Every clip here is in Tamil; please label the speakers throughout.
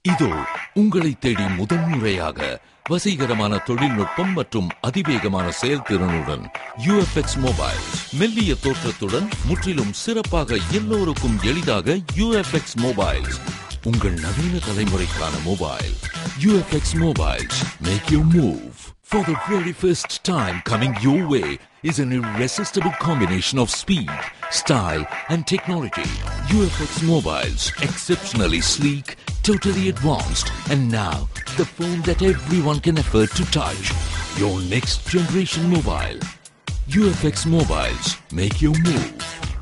Speaker 1: இதோ உங்களை தேடி முதன்முறையாக வசீகரமான தொழில்நுட்பம் மற்றும் அதிவேகமான செயல்திறனுடன் யூஎஃப்எக்ஸ் மொபைல் மெல்லிய தோற்றத்துடன் முற்றிலும் சிறப்பாக எல்லோருக்கும் எளிதாக யூஎஃப்எக்ஸ் மொபைல்ஸ் உங்கள் நவீன தலைமுறைக்கான mobile UFX mobiles make you move For the very first time coming your way is an irresistible combination of speed, style, and technology. UFX Mobiles, exceptionally sleek, totally advanced, and now the phone that everyone can afford to touch. Your next generation mobile. UFX Mobiles, make your move.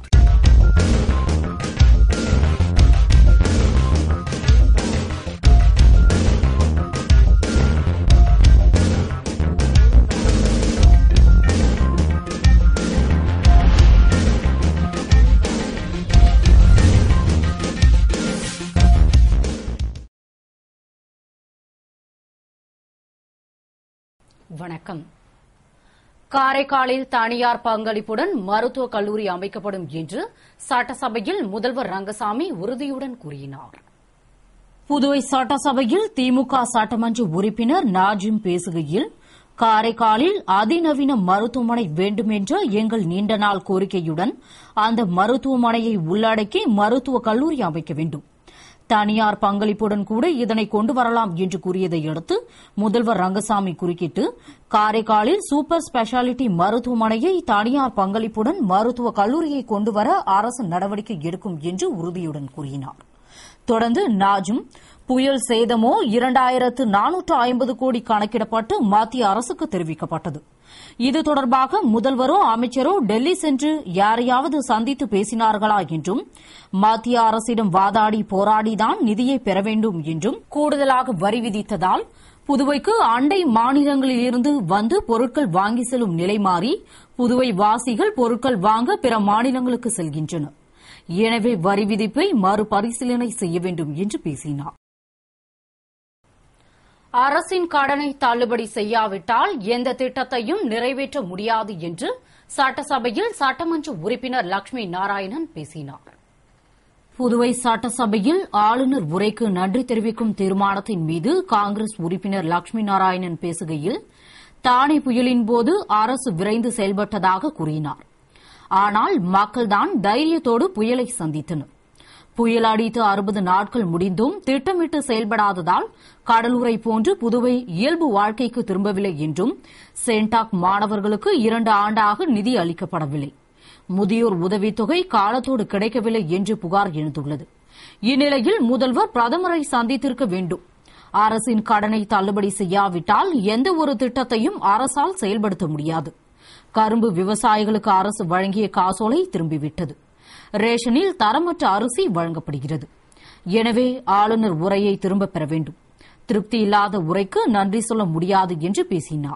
Speaker 2: வணக்கம் காரைக்காலில் தனியார் பங்களிப்புடன் மருத்துவக் கல்லூரி அமைக்கப்படும் என்று சட்டசபையில் முதல்வர் ரங்கசாமி உறுதியுடன் கூறினார் புதுவை சட்டசபையில் திமுக சட்டமன்ற உறுப்பினர் நாஜிம் பேசுகையில் காரைக்காலில் அதிநவீன மருத்துவமனை வேண்டும் என்ற எங்கள் நீண்ட நாள் கோரிக்கையுடன் அந்த மருத்துவமனையை உள்ளடக்கி மருத்துவக் கல்லூரி அமைக்க வேண்டும் தனியார் பங்களிப்புடன் கூட இதனை கொண்டு வரலாம் என்று கூறியதை அடுத்து முதல்வர் ரங்கசாமி குறுக்கிட்டு காரைக்காலில் சூப்பர் ஸ்பெஷாலிட்டி மருத்துவமனையை தனியார் பங்களிப்புடன் மருத்துவக் கல்லூரியை கொண்டுவர அரசு நடவடிக்கை எடுக்கும் என்று உறுதியுடன் கூறினார் தொடர்ந்து நாஜும் புயல் சேதமோ இரண்டாயிரத்து நானூற்று ஐம்பது கோடி கணக்கிடப்பட்டு மத்திய அரசுக்கு தெரிவிக்கப்பட்டது இது தொடர்பாக முதல்வரோ அமைச்சரோ டெல்லி சென்று யாரையாவது சந்தித்து பேசினார்களா என்றும் மத்திய அரசிடம் வாதாடி போராடிதான் நிதியை பெற வேண்டும் என்றும் கூடுதலாக வரி விதித்ததால் புதுவைக்கு அண்டை மாநிலங்களில் இருந்து வந்து பொருட்கள் வாங்கி செல்லும் நிலை மாறி புதுவை வாசிகள் பொருட்கள் வாங்க பிற மாநிலங்களுக்கு செல்கின்றனர் எனவே வரி விதிப்பை மறுபரிசீலனை செய்ய வேண்டும் என்று பேசினார் அரசின் கடனை தள்ளுபடி செய்யாவிட்டால் எந்த திட்டத்தையும் நிறைவேற்ற முடியாது என்று சட்டசபையில் சட்டமன்ற உறுப்பினர் லட்சுமி நாராயணன் பேசினார் புதுவை சட்டசபையில் ஆளுநர் உரைக்கு நன்றி தெரிவிக்கும் தீர்மானத்தின் மீது காங்கிரஸ் உறுப்பினர் லட்சுமி நாராயணன் பேசுகையில் தானே புயலின் போது அரசு விரைந்து செயல்பட்டதாக கூறினார் ஆனால் மக்கள்தான் தைரியத்தோடு புயலை சந்தித்தனர் புயல் அடித்து அறுபது நாட்கள் முடிந்தும் திட்டமிட்டு செயல்படாததால் கடலூரை போன்று புதுவை இயல்பு வாழ்க்கைக்கு திரும்பவில்லை என்றும் சென்டாக் மாணவர்களுக்கு இரண்டு ஆண்டாக நிதி அளிக்கப்படவில்லை முதியோர் உதவித்தொகை காலத்தோடு கிடைக்கவில்லை என்று புகார் எழுந்துள்ளது இந்நிலையில் முதல்வர் பிரதமரை சந்தித்திருக்க வேண்டும் அரசின் கடனை தள்ளுபடி செய்யாவிட்டால் எந்த ஒரு திட்டத்தையும் அரசால் செயல்படுத்த முடியாது கரும்பு விவசாயிகளுக்கு அரசு வழங்கிய காசோலை திரும்பிவிட்டது ரேஷனில் தரமற்ற அரிசி வழங்கப்படுகிறது எனவே ஆளுநர் உரையை திரும்பப் பெற வேண்டும் திருப்தி இல்லாத உரைக்கு நன்றி சொல்ல முடியாது என்று பேசினார்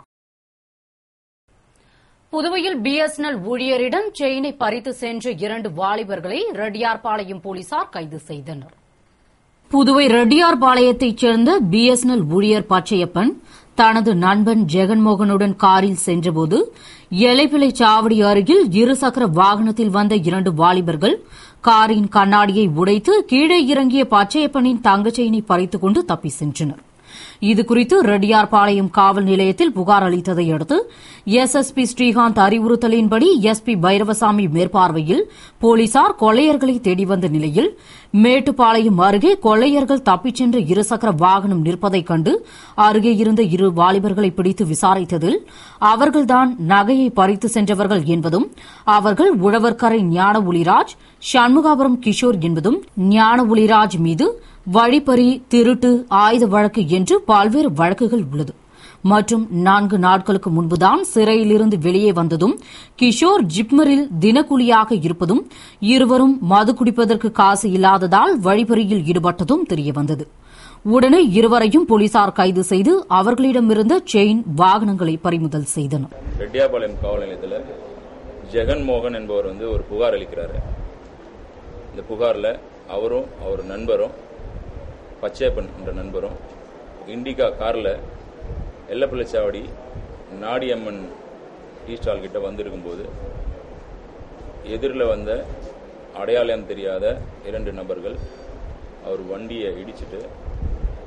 Speaker 2: புதுவையில் பிஎஸ்என்எல் ஊழியரிடம் செயினை பறித்து சென்ற இரண்டு வாலிபர்களை ரெட்டியார்பாளையம் போலீசார் கைது செய்தனர் புதுவை ரெட்டியார்பாளையத்தைச் சேர்ந்த பிஎஸ்என்எல் ஊழியர் பச்சையப்பன் தனது நண்பன் ஜெகன்மோகனுடன் காரில் சென்றபோது எலைப்பிளை சாவடி அருகில் இருசக்கர வாகனத்தில் வந்த இரண்டு வாலிபர்கள் காரின் கண்ணாடியை உடைத்து கீழே இறங்கிய பச்சையப்பனின் தங்கச்செயினை பறித்துக் கொண்டு தப்பி சென்றனர் இதுகுறித்து ரெட்டியார்பாளையம் காவல் நிலையத்தில் புகார் அளித்ததை அடுத்து எஸ்எஸ்பி ஸ்ரீகாந்த் அறிவுறுத்தலின்படி எஸ்பி பைரவசாமி மேற்பார்வையில் போலீசார் கொள்ளையர்களை தேடி வந்த நிலையில் மேட்டுப்பாளையம் அருகே கொள்ளையர்கள் தப்பிச் சென்ற இருசக்கர வாகனம் நிற்பதைக் கண்டு அருகே இருந்த இரு வாலிபர்களை பிடித்து விசாரித்ததில் அவர்கள்தான் நகையை பறித்து சென்றவர்கள் என்பதும் அவர்கள் உழவர்கரை ஞான ஒளிராஜ் சண்முகாபுரம் கிஷோர் என்பதும் ஞான ஒளிராஜ் மீது வழிப்பறி திருட்டு ஆயுத வழக்கு என்று பல்வேறு வழக்குகள் உள்ளது மற்றும் நான்கு நாட்களுக்கு முன்புதான் சிறையிலிருந்து வெளியே வந்ததும் கிஷோர் ஜிப்மரில் தினக்கூலியாக இருப்பதும் இருவரும் மது குடிப்பதற்கு காசு இல்லாததால் வழிப்பறியில் ஈடுபட்டதும் தெரியவந்தது உடனே இருவரையும் போலீசார் கைது செய்து அவர்களிடமிருந்த செயின் வாகனங்களை பறிமுதல் செய்தனர்
Speaker 3: ரெட்டியாபாளையம் காவல் நிலையத்தில் ஜெகன்மோகன் என்பவர் வந்து ஒரு புகார் அளிக்கிறாரு இந்த புகாரில் அவரும் அவர் நண்பரும் பச்சையப்பன் என்ற நண்பரும் இண்டிகா காரில் எல்லப்பிள்ளைச்சாவடி நாடியம்மன் டீ ஸ்டால் கிட்ட வந்திருக்கும்போது எதிரில் வந்த அடையாளம் தெரியாத இரண்டு நபர்கள் அவர் வண்டியை இடிச்சிட்டு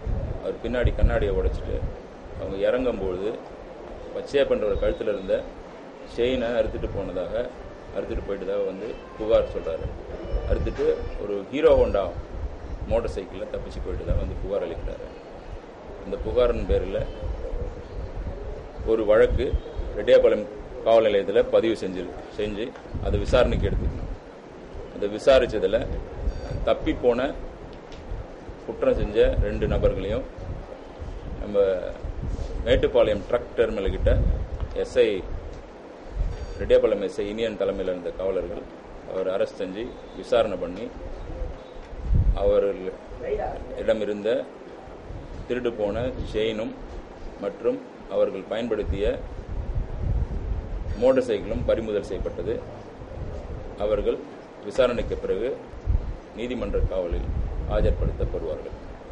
Speaker 3: பின்னாடி கண்ணாடியை உடைச்சிட்டு அவங்க இறங்கும்பொழுது பச்சையப்பன்றவர் கழுத்தில் இருந்த செயினை அறுத்துட்டு போனதாக அறுத்துட்டு போயிட்டதாக வந்து புகார் சொல்கிறாரு அறுத்துட்டு ஒரு ஹீரோ ஹோண்டா மோட்டார் சைக்கிளில் தப்பிச்சு போயிட்டு தான் வந்து புகார் அளிக்கிறாரு அந்த புகாரின் பேரில் ஒரு வழக்கு ரெட்டியாபாளையம் காவல் நிலையத்தில் பதிவு செஞ்சு செஞ்சு அதை விசாரணைக்கு எடுத்துக்கணும் அதை விசாரித்ததில் தப்பி போன குற்றம் செஞ்ச ரெண்டு நபர்களையும் நம்ம மேட்டுப்பாளையம் ட்ரக் டெர்மினல் கிட்ட எஸ்ஐ ரெட்டியாபாளையம் எஸ்ஐ இனியன் தலைமையில் இருந்த காவலர்கள் அவர் அரெஸ்ட் செஞ்சு விசாரணை பண்ணி அவர்கள் இடமிருந்த திருடு போன செயினும் மற்றும் அவர்கள் பயன்படுத்திய மோட்டார் சைக்கிளும் பறிமுதல் செய்யப்பட்டது அவர்கள் விசாரணைக்கு பிறகு நீதிமன்ற காவலில் ஆஜர்படுத்தப்படுவார்கள்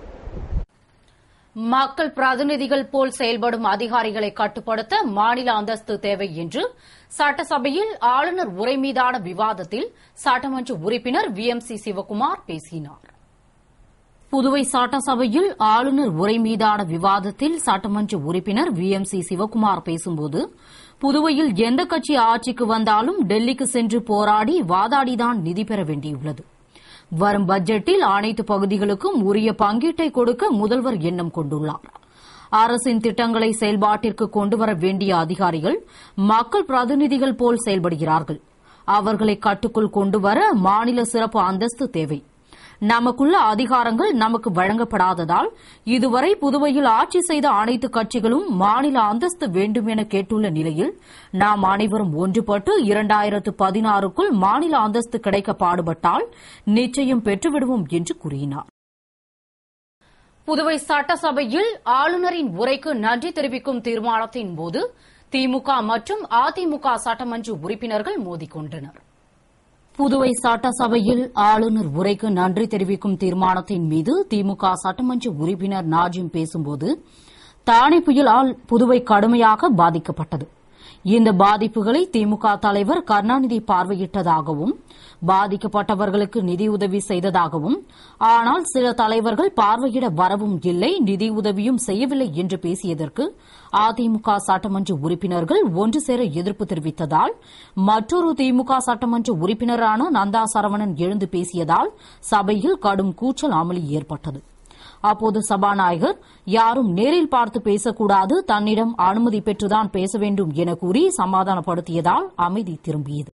Speaker 2: மக்கள் பிரதிநிதிகள் போல் செயல்படும் அதிகாரிகளை கட்டுப்படுத்த மாநில அந்தஸ்து தேவை என்று சட்டசபையில் ஆளுநர் உரை மீதான விவாதத்தில் சட்டமன்ற உறுப்பினர் வி எம் சி சிவக்குமார் பேசினார் புதுவை சட்டசபையில் ஆளுநர் உரை மீதான விவாதத்தில் சட்டமன்ற உறுப்பினர் வி எம் சி சிவக்குமார் பேசும்போது புதுவையில் எந்த கட்சி ஆட்சிக்கு வந்தாலும் டெல்லிக்கு சென்று போராடி வாதாடிதான் நிதி பெற வேண்டியுள்ளது வரும் பட்ஜெட்டில் அனைத்து பகுதிகளுக்கும் உரிய பங்கீட்டை கொடுக்க முதல்வர் எண்ணம் கொண்டுள்ளார் அரசின் திட்டங்களை செயல்பாட்டிற்கு கொண்டுவர வேண்டிய அதிகாரிகள் மக்கள் பிரதிநிதிகள் போல் செயல்படுகிறார்கள் அவர்களை கட்டுக்குள் கொண்டுவர மாநில சிறப்பு அந்தஸ்து தேவை நமக்குள்ள அதிகாரங்கள் நமக்கு வழங்கப்படாததால் இதுவரை புதுவையில் ஆட்சி செய்த அனைத்து கட்சிகளும் மாநில அந்தஸ்து வேண்டும் என கேட்டுள்ள நிலையில் நாம் அனைவரும் ஒன்றுபட்டு இரண்டாயிரத்து பதினாறுக்குள் மாநில அந்தஸ்து கிடைக்க பாடுபட்டால் நிச்சயம் பெற்றுவிடுவோம் என்று கூறினார் புதுவை சட்டசபையில் ஆளுநரின் உரைக்கு நன்றி தெரிவிக்கும் தீர்மானத்தின் போது திமுக மற்றும் அதிமுக சட்டமன்ற உறுப்பினர்கள் மோதிக்கொண்டனர் புதுவை சட்டசபையில் ஆளுநர் உரைக்கு நன்றி தெரிவிக்கும் தீர்மானத்தின் மீது திமுக சட்டமன்ற உறுப்பினர் நாஜிம் பேசும்போது தானே புயலால் புதுவை கடுமையாக பாதிக்கப்பட்டது இந்த பாதிப்புகளை திமுக தலைவர் கருணாநிதி பார்வையிட்டதாகவும் பாதிக்கப்பட்டவர்களுக்கு நிதியுதவி செய்ததாகவும் ஆனால் சில தலைவர்கள் பார்வையிட வரவும் இல்லை நிதியுதவியும் செய்யவில்லை என்று பேசியதற்கு அதிமுக சட்டமன்ற உறுப்பினர்கள் ஒன்று சேர எதிர்ப்பு தெரிவித்ததால் மற்றொரு திமுக சட்டமன்ற உறுப்பினரான நந்தா சரவணன் எழுந்து பேசியதால் சபையில் கடும் கூச்சல் அமளி ஏற்பட்டது அப்போது சபாநாயகர் யாரும் நேரில் பார்த்து பேசக்கூடாது தன்னிடம் அனுமதி பெற்றுதான் பேச வேண்டும் என கூறி சமாதானப்படுத்தியதால் அமைதி திரும்பியது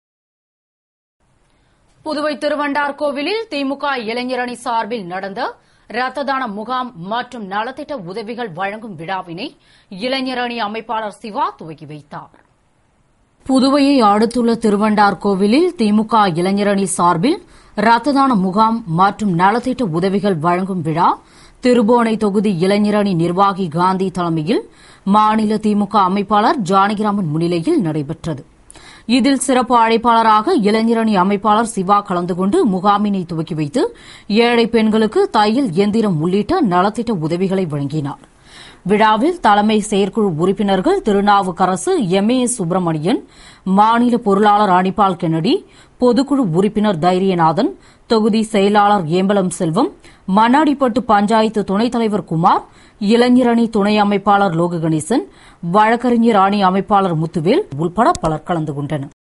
Speaker 2: புதுவை திருவண்டார் கோவிலில் திமுக இளைஞரணி சார்பில் நடந்த ரத்த தான முகாம் மற்றும் நலத்திட்ட உதவிகள் வழங்கும் விழாவினை இளைஞரணி அமைப்பாளர் சிவா துவக்கி வைத்தார் புதுவையை அடுத்துள்ள திருவண்டார் கோவிலில் திமுக இளைஞரணி சார்பில் ரத்த தான முகாம் மற்றும் நலத்திட்ட உதவிகள் வழங்கும் விழா திருபுவனை தொகுதி இளைஞரணி நிர்வாகி காந்தி தலைமையில் மாநில திமுக அமைப்பாளர் ஜானகிராமன் முன்னிலையில் நடைபெற்றது இதில் சிறப்பு அழைப்பாளராக இளைஞரணி அமைப்பாளர் சிவா கலந்து கொண்டு முகாமினை துவக்கி வைத்து ஏழை பெண்களுக்கு தையல் எந்திரம் உள்ளிட்ட நலத்திட்ட உதவிகளை வழங்கினார் விழாவில் தலைமை செயற்குழு உறுப்பினர்கள் திருநாவுக்கரசு எம் ஏ சுப்பிரமணியன் மாநில பொருளாளர் அனிபால் கென்னடி பொதுக்குழு உறுப்பினர் தைரியநாதன் தொகுதி செயலாளர் ஏம்பலம் செல்வம் மண்ணாடிப்பட்டு பஞ்சாயத்து துணைத் தலைவர் குமார் இளைஞரணி துணை அமைப்பாளர் லோக கணேசன் வழக்கறிஞர் அணி அமைப்பாளர் முத்துவேல் உள்பட பலர் கலந்து கொண்டனர்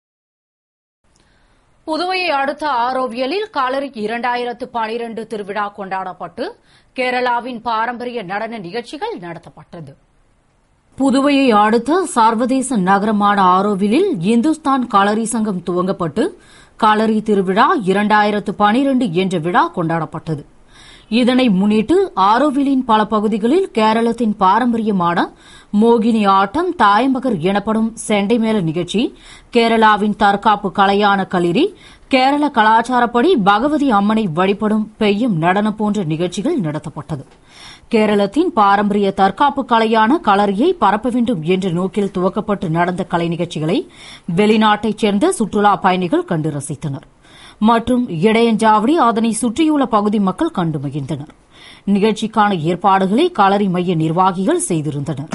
Speaker 2: புதுவையை அடுத்த ஆரோவியலில் காலரி இரண்டாயிரத்து பனிரண்டு திருவிழா கொண்டாடப்பட்டு கேரளாவின் பாரம்பரிய நடன நிகழ்ச்சிகள் நடத்தப்பட்டது புதுவையை அடுத்த சர்வதேச நகரமான ஆரோவிலில் இந்துஸ்தான் களரி சங்கம் துவங்கப்பட்டு களரி திருவிழா இரண்டாயிரத்து பனிரண்டு என்ற விழா கொண்டாடப்பட்டது இதனை முன்னிட்டு ஆரோவிலின் பல பகுதிகளில் கேரளத்தின் பாரம்பரியமான மோகினி ஆட்டம் தாயம்பகர் எனப்படும் செண்டைமேள நிகழ்ச்சி கேரளாவின் தற்காப்பு கலையான களிரி கேரள கலாச்சாரப்படி பகவதி அம்மனை வழிபடும் பெய்யும் நடனம் போன்ற நிகழ்ச்சிகள் நடத்தப்பட்டது கேரளத்தின் பாரம்பரிய தற்காப்பு கலையான களரியை பரப்ப வேண்டும் என்ற நோக்கில் துவக்கப்பட்டு நடந்த கலை நிகழ்ச்சிகளை வெளிநாட்டைச் சேர்ந்த சுற்றுலா பயணிகள் கண்டு ரசித்தனர் மற்றும் இடையஞ்சாவடி அதனை சுற்றியுள்ள பகுதி மக்கள் கண்டு மகிழ்ந்தனர் நிகழ்ச்சிக்கான ஏற்பாடுகளை களரி மைய நிர்வாகிகள் செய்திருந்தனர்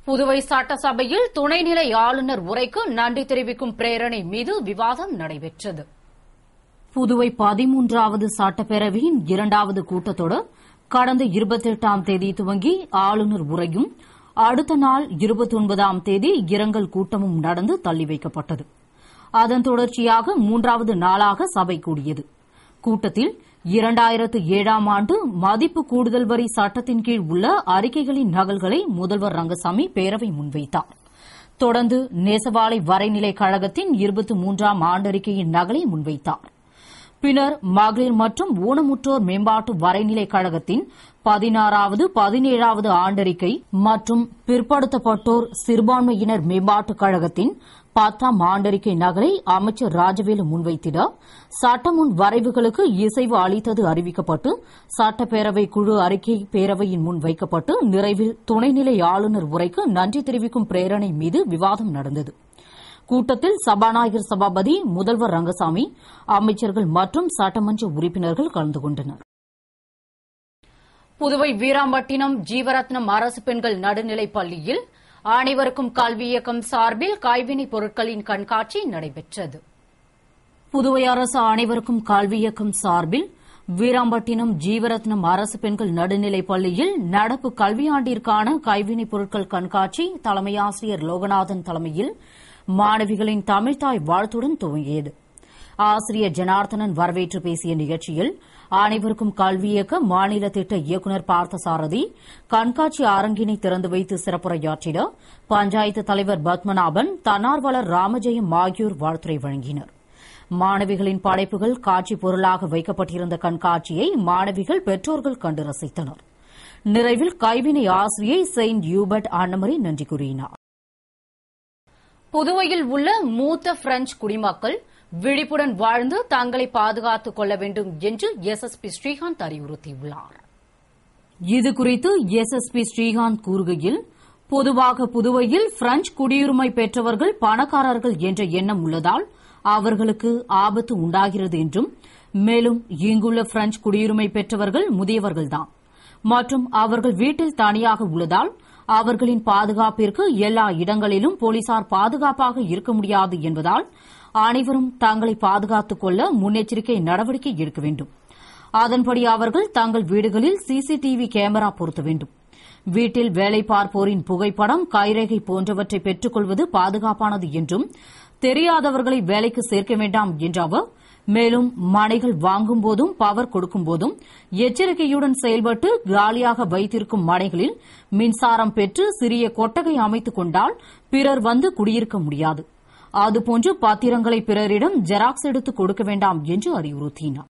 Speaker 2: புதுவை சட்டசபையில் துணைநிலை ஆளுநர் உரைக்கு நன்றி தெரிவிக்கும் பிரேரணை மீது விவாதம் நடைபெற்றது புதுவை பதிமூன்றாவது சட்டப்பேரவையின் இரண்டாவது கூட்டத்தொடர் கடந்த இருபத்தி எட்டாம் தேதி துவங்கி ஆளுநர் உரையும் அடுத்த நாள் இருபத்தி ஒன்பதாம் தேதி இரங்கல் கூட்டமும் நடந்து தள்ளி வைக்கப்பட்டது அதன் தொடர்ச்சியாக மூன்றாவது நாளாக சபை கூடியது கூட்டத்தில் இரண்டாயிரத்து ஏழாம் ஆண்டு மதிப்பு கூடுதல் வரி சட்டத்தின் கீழ் உள்ள அறிக்கைகளின் நகல்களை முதல்வர் ரங்கசாமி பேரவை முன்வைத்தார் தொடர்ந்து நேசவாலை வரைநிலை கழகத்தின் இருபத்தி மூன்றாம் ஆண்டறிக்கையின் நகலை முன்வைத்தார் பின்னர் மகளிர் மற்றும் ஊனமுற்றோர் மேம்பாட்டு வரைநிலை கழகத்தின் பதினாறாவது பதினேழாவது ஆண்டறிக்கை மற்றும் பிற்படுத்தப்பட்டோர் சிறுபான்மையினர் மேம்பாட்டுக் கழகத்தின் பத்தாம் ஆண்டறிக்கை நகலை அமைச்சர் ராஜவேலு முன்வைத்திட சட்டமுன் வரைவுகளுக்கு இசைவு அளித்தது அறிவிக்கப்பட்டு சட்டப்பேரவை குழு அறிக்கை பேரவையின் முன் வைக்கப்பட்டு நிறைவில் துணைநிலை ஆளுநர் உரைக்கு நன்றி தெரிவிக்கும் பிரேரணை மீது விவாதம் நடந்தது கூட்டத்தில் சபாநாயகர் சபாபதி முதல்வர் ரங்கசாமி அமைச்சர்கள் மற்றும் சட்டமன்ற உறுப்பினர்கள் கலந்து கொண்டனர் புதுவை வீராம்பட்டினம் ஜீவரத்னம் அரசு பெண்கள் நடுநிலைப் பள்ளியில் அனைவருக்கும் கல்வி இயக்கம் சார்பில் கைவினைப் பொருட்களின் கண்காட்சி நடைபெற்றது புதுவை அரசு அனைவருக்கும் கல்வி இயக்கம் சார்பில் வீராம்பட்டினம் ஜீவரத்னம் அரசு பெண்கள் நடுநிலைப் பள்ளியில் நடப்பு கல்வியாண்டிற்கான கைவினைப் பொருட்கள் கண்காட்சி தலைமை ஆசிரியர் லோகநாதன் தலைமையில் மாணவிகளின் தமிழ்தாய் வாழ்த்துடன் துவங்கியது ஆசிரியர் ஜனார்த்தனன் வரவேற்று பேசிய நிகழ்ச்சியில் அனைவருக்கும் கல்வி இயக்க மாநில திட்ட இயக்குநர் பார்த்தசாரதி கண்காட்சி அரங்கினை திறந்து வைத்து சிறப்புரையாற்றிட பஞ்சாயத்து தலைவர் பத்மநாபன் தன்னார்வலர் ராமஜெயம் ஆகியோர் வாழ்த்துரை வழங்கினர் மாணவிகளின் படைப்புகள் காட்சி பொருளாக வைக்கப்பட்டிருந்த கண்காட்சியை மாணவிகள் பெற்றோர்கள் கண்டு ரசித்தனர் நிறைவில் கைவினை ஆசிரியை செயின்ட் யூபர்ட் அன்னமரி நன்றி கூறினார் புதுவையில் உள்ள மூத்த பிரெஞ்சு குடிமக்கள் விழிப்புடன் வாழ்ந்து தங்களை பாதுகாத்துக் கொள்ள வேண்டும் என்று எஸ்எஸ்பி ஸ்ரீகாந்த் அறிவுறுத்தியுள்ளார் இதுகுறித்து எஸ்எஸ்பி ஸ்ரீகாந்த் கூறுகையில் பொதுவாக புதுவையில் பிரெஞ்சு குடியுரிமை பெற்றவர்கள் பணக்காரர்கள் என்ற எண்ணம் உள்ளதால் அவர்களுக்கு ஆபத்து உண்டாகிறது என்றும் மேலும் இங்குள்ள பிரெஞ்சு குடியுரிமை பெற்றவர்கள் முதியவர்கள்தான் மற்றும் அவர்கள் வீட்டில் தனியாக உள்ளதால் அவர்களின் பாதுகாப்பிற்கு எல்லா இடங்களிலும் போலீசார் பாதுகாப்பாக இருக்க முடியாது என்பதால் அனைவரும் தங்களை பாதுகாத்துக் கொள்ள முன்னெச்சரிக்கை நடவடிக்கை எடுக்க வேண்டும் அதன்படி அவர்கள் தங்கள் வீடுகளில் சிசிடிவி கேமரா பொருத்த வேண்டும் வீட்டில் வேலை பார்ப்போரின் புகைப்படம் கைரேகை போன்றவற்றை பெற்றுக் கொள்வது பாதுகாப்பானது என்றும் தெரியாதவர்களை வேலைக்கு சேர்க்க வேண்டாம் என்ற அவர் மேலும் மனைகள் வாங்கும் போதும் பவர் கொடுக்கும் போதும் எச்சரிக்கையுடன் செயல்பட்டு காலியாக வைத்திருக்கும் மனைகளில் மின்சாரம் பெற்று சிறிய கொட்டகை அமைத்துக் கொண்டால் பிறர் வந்து குடியிருக்க முடியாது அதுபோன்று பத்திரங்களை பிறரிடம் ஜெராக்ஸ் எடுத்து கொடுக்க வேண்டாம் என்று அறிவுறுத்தினார்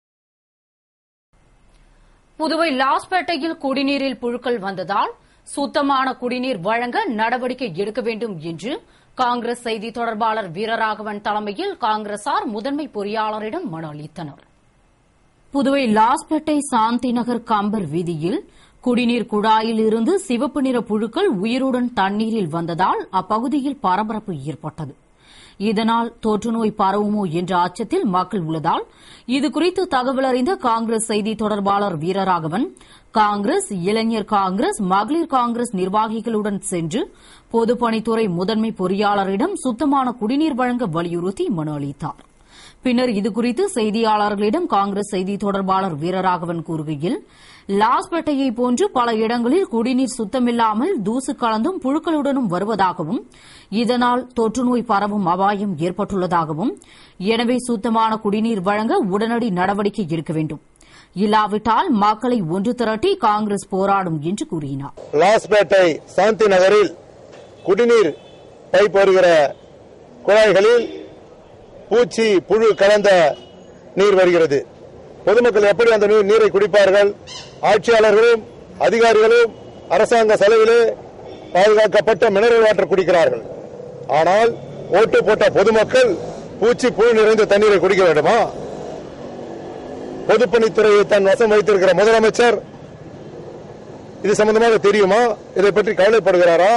Speaker 2: புதுவை லாஸ்பேட்டையில் குடிநீரில் புழுக்கள் வந்ததால் சுத்தமான குடிநீர் வழங்க நடவடிக்கை எடுக்க வேண்டும் என்று காங்கிரஸ் செய்தி தொடர்பாளர் வீரராகவன் தலைமையில் காங்கிரசார் முதன்மை பொறியாளரிடம் மனு அளித்தனர் புதுவை லாஸ்பேட்டை சாந்தி நகர் கம்பர் வீதியில் குடிநீர் குழாயில் இருந்து சிவப்பு நிற புழுக்கள் உயிருடன் தண்ணீரில் வந்ததால் அப்பகுதியில் பரபரப்பு ஏற்பட்டது இதனால் தொற்றுநோய் பரவுமோ என்ற அச்சத்தில் மக்கள் உள்ளதால் இதுகுறித்து தகவல் அறிந்த காங்கிரஸ் செய்தி தொடர்பாளர் வீரராகவன் காங்கிரஸ் இளைஞர் காங்கிரஸ் மகளிர் காங்கிரஸ் நிர்வாகிகளுடன் சென்று பொதுப்பணித்துறை முதன்மை பொறியாளரிடம் சுத்தமான குடிநீர் வழங்க வலியுறுத்தி மனு அளித்தார் பின்னர் இதுகுறித்து செய்தியாளர்களிடம் காங்கிரஸ் செய்தி தொடர்பாளர் வீரராகவன் கூறுகையில் லாஸ்பேட்டையை போன்று பல இடங்களில் குடிநீர் சுத்தமில்லாமல் தூசு கலந்தும் புழுக்களுடனும் வருவதாகவும் இதனால் தொற்றுநோய் பரவும் அபாயம் ஏற்பட்டுள்ளதாகவும் எனவே சுத்தமான குடிநீர் வழங்க உடனடி நடவடிக்கை எடுக்க வேண்டும் இல்லாவிட்டால் மக்களை ஒன்று திரட்டி காங்கிரஸ் போராடும் என்று கூறினார்
Speaker 4: லாஸ்பேட்டை சாந்தி நகரில் குடிநீர் பைப் வருகிற குழாய்களில் பூச்சி புழு கலந்த நீர் வருகிறது பொதுமக்கள் எப்படி அந்த நீ- நீரை குடிப்பார்கள் ஆட்சியாளர்களும் அதிகாரிகளும் அரசாங்க செலவிலே பாதுகாக்கப்பட்ட மினரல் வாட்டர் குடிக்கிறார்கள் ஆனால் ஓட்டு போட்ட பொதுமக்கள் பூச்சி புழு நிறைந்த தண்ணீரை குடிக்க வேண்டுமா பொதுப்பணித்துறையை தன் வசம் வைத்திருக்கிற முதலமைச்சர் இது சம்பந்தமாக தெரியுமா இதை பற்றி கவலைப்படுகிறாரா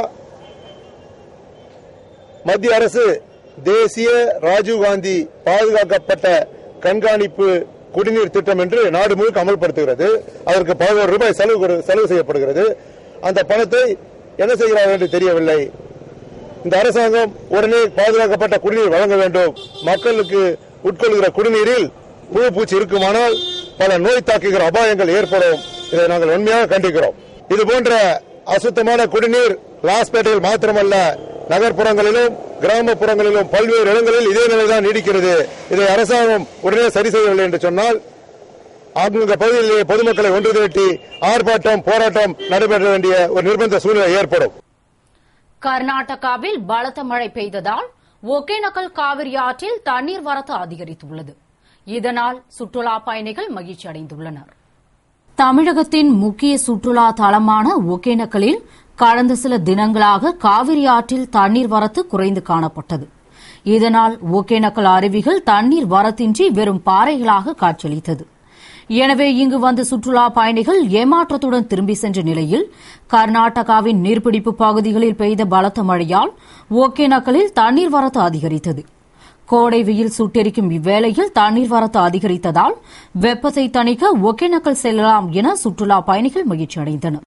Speaker 4: மத்திய அரசு தேசிய ராஜீவ்காந்தி பாதுகாக்கப்பட்ட கண்காணிப்பு குடிநீர் திட்டம் என்று நாடு முழுக்க அமல்படுத்துகிறது அதற்கு பதினோரு ரூபாய் செலவு கொடு- செலவு செய்யப்படுகிறது அந்த பணத்தை என்ன செய்கிறார்கள் என்று தெரியவில்லை இந்த அரசாங்கம் உடனே பாதுகாக்கப்பட்ட குடிநீர் வழங்க வேண்டும் மக்களுக்கு உட்கொள்கிற குடிநீரில் புழு பூச்சி இருக்குமானால் பல நோய் தாக்குகிற அபாயங்கள் ஏற்படும் இதை நாங்கள் உண்மையாக கண்டிக்கிறோம் இது போன்ற அசுத்தமான குடிநீர் லாஸ்பேட்டையில் மாத்திரமல்ல நகர்ப்புறங்களிலும் கிராமப்புறங்களிலும் பல்வேறு இடங்களில் இதே நிலைதான் நீடிக்கிறது இதை அரசாங்கம் உடனே சரி செய்யவில்லை என்று சொன்னால் அங்குள்ள பகுதியிலேயே பொதுமக்களை ஒன்று திரட்டி ஆர்ப்பாட்டம் போராட்டம் நடைபெற வேண்டிய ஒரு நிர்பந்த சூழ்நிலை ஏற்படும்
Speaker 2: கர்நாடகாவில் பலத்த மழை பெய்ததால் ஒகேனக்கல் காவிரி ஆற்றில் தண்ணீர் வரத்து அதிகரித்துள்ளது இதனால் சுற்றுலா பயணிகள் மகிழ்ச்சி அடைந்துள்ளனர் தமிழகத்தின் முக்கிய சுற்றுலா தலமான ஒகேனக்கலில் கடந்த சில தினங்களாக காவிரி ஆற்றில் தண்ணீர் வரத்து குறைந்து காணப்பட்டது இதனால் ஒகேனக்கல் அருவிகள் தண்ணீர் வரத்தின்றி வெறும் பாறைகளாக காட்சியளித்தது எனவே இங்கு வந்த சுற்றுலா பயணிகள் ஏமாற்றத்துடன் திரும்பி சென்ற நிலையில் கர்நாடகாவின் நீர்பிடிப்பு பகுதிகளில் பெய்த பலத்த மழையால் ஒகேனக்கலில் தண்ணீர் வரத்து அதிகரித்தது கோடை வெயில் சுட்டெரிக்கும் இவ்வேளையில் தண்ணீர் வரத்து அதிகரித்ததால் வெப்பத்தை தணிக்க ஒகேனக்கல் செல்லலாம் என சுற்றுலா பயணிகள் மகிழ்ச்சி அடைந்தனர்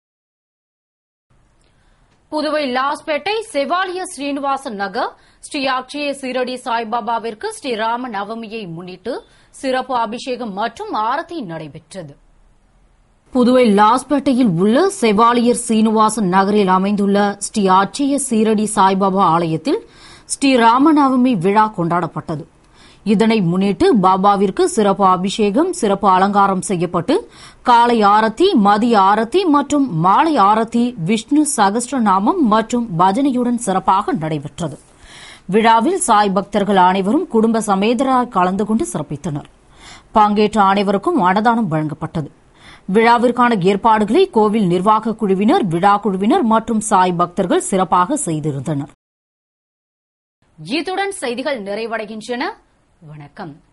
Speaker 2: புதுவை லாஸ்பேட்டை செவாலிய ஸ்ரீனிவாசன் நகர் ஸ்ரீ அக்ஷய சீரடி சாய்பாபாவிற்கு ஸ்ரீ ராம நவமியை முன்னிட்டு சிறப்பு அபிஷேகம் மற்றும் ஆரத்தி நடைபெற்றது புதுவை லாஸ்பேட்டையில் உள்ள செவாலியர் சீனிவாசன் நகரில் அமைந்துள்ள ஸ்ரீ அட்சய சீரடி சாய்பாபா ஆலயத்தில் ஸ்ரீ ராமநவமி விழா கொண்டாடப்பட்டது இதனை முன்னிட்டு பாபாவிற்கு சிறப்பு அபிஷேகம் சிறப்பு அலங்காரம் செய்யப்பட்டு காலை ஆரத்தி மதிய ஆரத்தி மற்றும் மாலை ஆரத்தி விஷ்ணு சகஸ்ரநாமம் மற்றும் பஜனையுடன் சிறப்பாக நடைபெற்றது விழாவில் சாய் பக்தர்கள் அனைவரும் குடும்ப சமேதராய் கலந்து கொண்டு சிறப்பித்தனர் பங்கேற்ற அனைவருக்கும் அன்னதானம் வழங்கப்பட்டது விழாவிற்கான ஏற்பாடுகளை கோவில் நிர்வாக குழுவினர் விழா குழுவினர் மற்றும் சாய் பக்தர்கள் சிறப்பாக செய்திருந்தனர் இத்துடன் செய்திகள் நிறைவடைகின்றன வணக்கம்